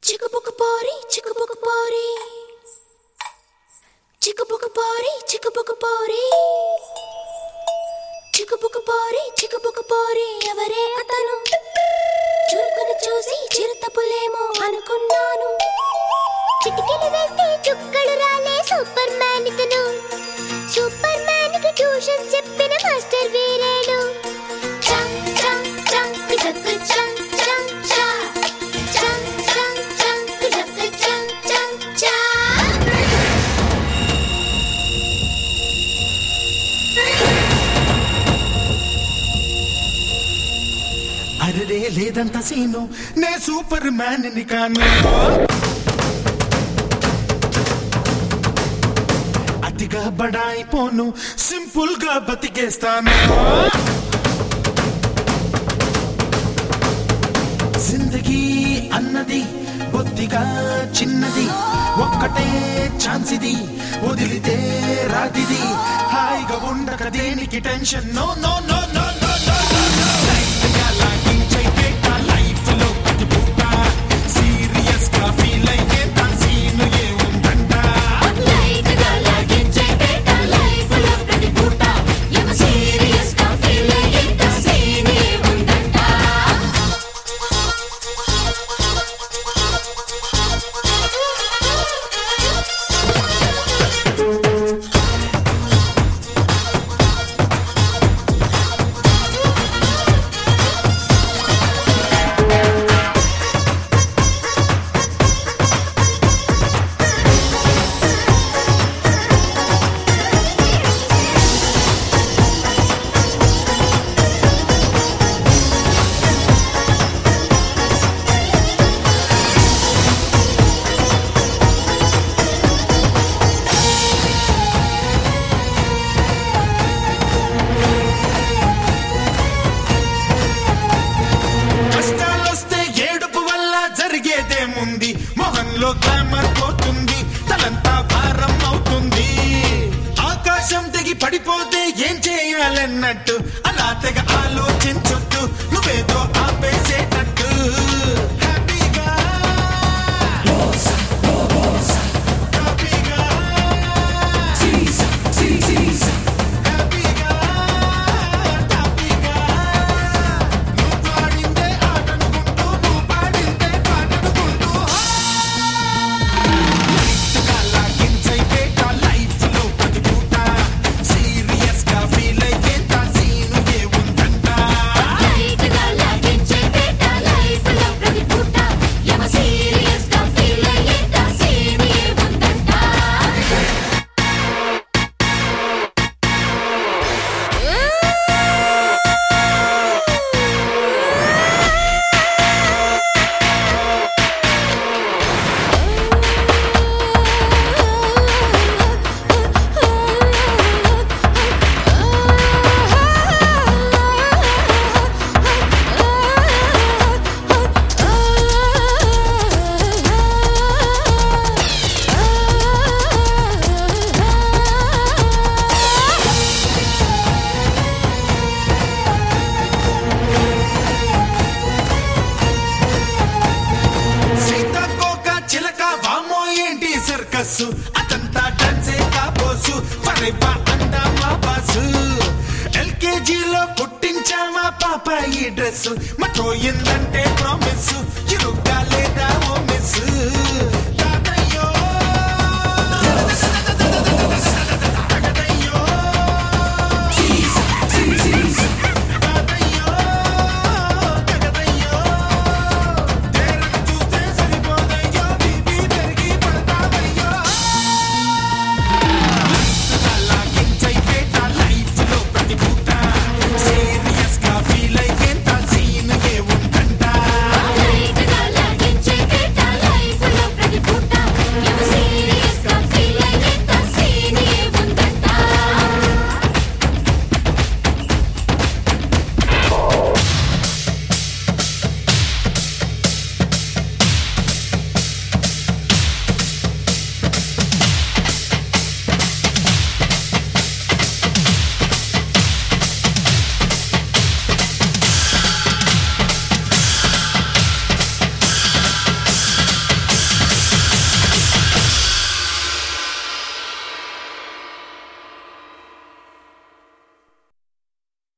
చిక్కుబుక్కు పోరి చిక్కుబుక్కు పోరి చిక్కుబుక్కు పోరి చిక్కుబుక్కు పోరి చిక్కుబుక్కు పోరి చిక్కుబుక్కు పోరి ఎవరే అతను చురుకును చూసి చిరుతపులేమో అనుకున్నాను చిటికెలు వేస్తే చుక్కలు రాలే సూపర్ మ్యాన్ ఇతను సూపర్ మ్యాన్ కి ట్యూషన్ చెప్పిన మాస్టర్ వీరేను చంగ్ చంగ్ చంగ్ జగ్ చంగ్ చంగ్ చా చంగ్ చంగ్ చంగ్ జగ్ చంగ్ చంగ్ చా అరరే లేదంత సీను నే సూపర్ మ్యాన్ ని కాను అతిగా బడాయిపోను సింపుల్ గా బతికేస్తాను జిందగీ అన్నది బొత్తిగా చిన్నది ఒక్కటే ఛాన్స్ ఇది వదిలితే రాతిది హాయిగా ఉండక దేనికి tension no no no no no no serious గా ఫీల్ అయితే సీను ఏ ఉందంట లైట్ గా లాగించే బేట లైఫ్ లో ప్రతి పూట ఎవ సీరియస్ గా ఫీల్ అయ్యేంత సీనే ఉందంట కష్టాలొస్తే ఏడుపు వల్ల జరిగేదేముంది మొహంలో గ్లామర్ పోతుంది తలంతా భారం అవుతుంది ఆకాశం దిగి పడిపోతే ఏం చేయాలన్నట్టు అలా తెగ ఆలోచించొద్దు నువ్వేదో ఆపేసేటట్టు హ్యాపీగా హ్యాపీగా హ్యాపీగా హ్యాపీగా నువ్వు పాడిందే ఆటనుకుంటూ నువ్వు పాడిందే పాటనుకుంటూ లైట్గా లాగించైతే లైఫ్ లో ప్రతి పూట సీరియస్ గా ఫీల్ అయితే సీను ఏ ఉందంట లైట్ గా లాగించే బేట లైఫ్ లో ప్రతి పూట ఎవ సీరియస్ గా ఫీల్ అయ్యేంత సీనే ఉందంట సీతాకోక చిలక వామో ఏంటి సర్కస్ అదంతా డాన్సే కాబోసు పరేపా అందా మా బాసు ఎల్కేజీలో కుట్టించామా పాప ఈ డ్రెస్ మటోయిందంటే ప్రామిస్ ఇరుక్కు